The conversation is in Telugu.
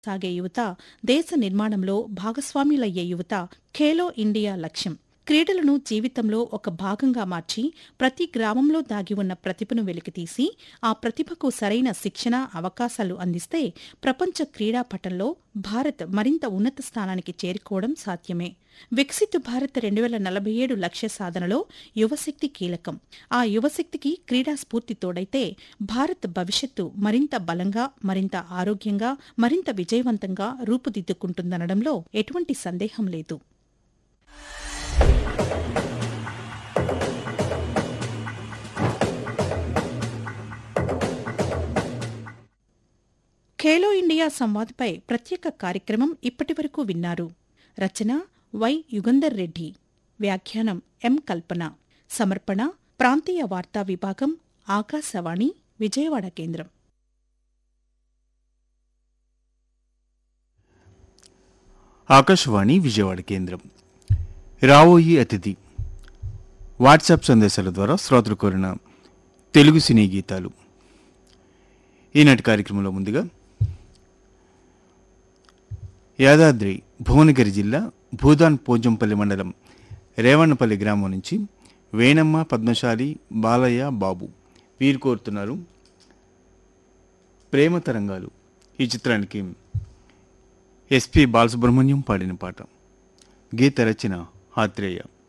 సాగే యువత దేశ నిర్మాణంలో భాగస్వాములయ్యే యువత ఖేలో ఇండియా లక్ష్యం క్రీడలను జీవితంలో ఒక భాగంగా మార్చి ప్రతి గ్రామంలో దాగి ఉన్న ప్రతిభను వెలికితీసి ఆ ప్రతిభకు సరైన శిక్షణ అవకాశాలు అందిస్తే ప్రపంచ క్రీడా పటంలో భారత్ మరింత ఉన్నత స్థానానికి చేరుకోవడం సాధ్యమే వికసిత్ భారత్ రెండు వేల నలభై ఏడు లక్ష్య సాధనలో యువశక్తి కీలకం ఆ యువశక్తికి క్రీడా స్ఫూర్తి తోడైతే భారత్ భవిష్యత్తు మరింత బలంగా మరింత ఆరోగ్యంగా మరింత విజయవంతంగా రూపుదిద్దుకుంటుందనడంలో ఎటువంటి సందేహం లేదు ఖేలో ఇండియా సంవాద్పై ప్రత్యేక కార్యక్రమం ఇప్పటివరకు విన్నారు రచన వై యుగంధర్ రెడ్డి వ్యాఖ్యానం ఎం కల్పన సమర్పణ ప్రాంతీయ వార్తా విభాగం ఆకాశవాణి విజయవాడ కేంద్రం ఆకాశవాణి విజయవాడ కేంద్రం రావోయి అతిథి వాట్సాప్ సందేశాల ద్వారా శ్రోతలు కోరిన తెలుగు సినీ గీతాలు ఈనాటి కార్యక్రమంలో ముందుగా యాదాద్రి భువనగిరి జిల్లా భూదాన్ పోజంపల్లి మండలం రేవణపల్లి గ్రామం నుంచి వేణమ్మ పద్మశాలి బాలయ్య బాబు వీరు కోరుతున్నారు ప్రేమ తరంగాలు ఈ చిత్రానికి ఎస్పి బాలసుబ్రహ్మణ్యం పాడిన పాట గీత రచన ఆత్రేయ